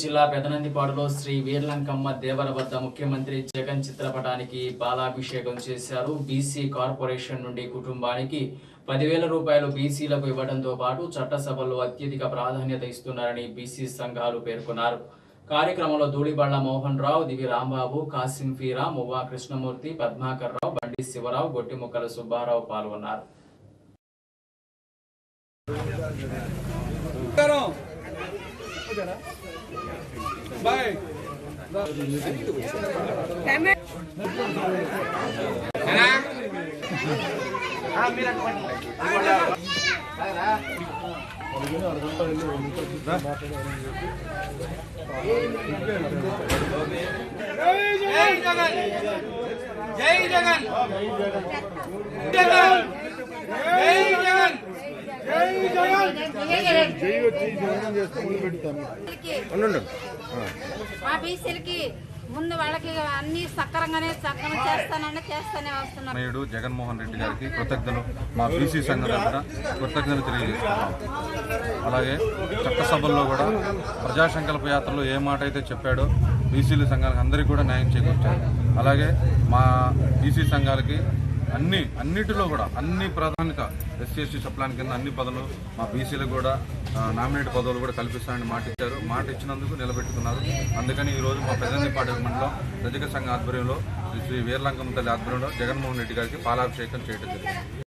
జిల్లా పెదనందిపాడులో శ్రీ వీర్లంకమ్మ దేవర వద్ద ముఖ్యమంత్రి జగన్ చిత్రపటానికి బాలాభిషేకం చేశారు బీసీ కార్పొరేషన్ నుండి కుటుంబానికి పదివేల రూపాయలు బీసీలకు ఇవ్వడంతో పాటు చట్టసభలో అత్యధిక ప్రాధాన్యత ఇస్తున్నారని బీసీ సంఘాలు పేర్కొన్నారు కార్యక్రమంలో ధూళిబళ్ల మోహన్ రావు దివి రాంబాబు కాసిం ఫీరా మువ్వా కృష్ణమూర్తి పద్మాకర్ రావు బండి శివరావు గొట్టిముక్కల సుబ్బారావు పాల్గొన్నారు బాయ్ జై జగన్ జై జగన్ జగన్ జై జగన్ జై జగన్ మా బీసీలకి ముందు వాళ్ళకి అన్ని సక్రంగానే సక్రమం చేస్తానని చేస్తానే వస్తున్నారు నాయుడు జగన్మోహన్ రెడ్డి గారికి కృతజ్ఞతలు మా బీసీ సంఘం తరఫున కృతజ్ఞతలు తెలియజేస్తున్నాం అలాగే చట్టసభల్లో కూడా ప్రజా సంకల్ప యాత్రలో ఏ మాట అయితే చెప్పాడో బీసీల సంఘాలకు అందరికీ కూడా న్యాయం చేకూర్చారు అలాగే మా బీసీ సంఘాలకి అన్ని అన్నిటిలో కూడా అన్ని ప్రాధాన్యత ఎస్సీ ఎస్టీ సప్లాన్ కింద అన్ని పదవులు మా బీసీలకు కూడా ఆ, నామినేట్ పదవులు కూడా కల్పిస్తారని మాట ఇచ్చారు మాట ఇచ్చినందుకు నిలబెట్టుకున్నారు అందుకని ఈ రోజు మా పెద్దందిపాటి మండలం రజక సంఘ ఆధ్వర్యంలో శ్రీ వీర్లంకమ్మ తల్లి ఆధ్వర్యంలో జగన్మోహన్ రెడ్డి గారికి పాలాభిషేకం చేయడం జరిగింది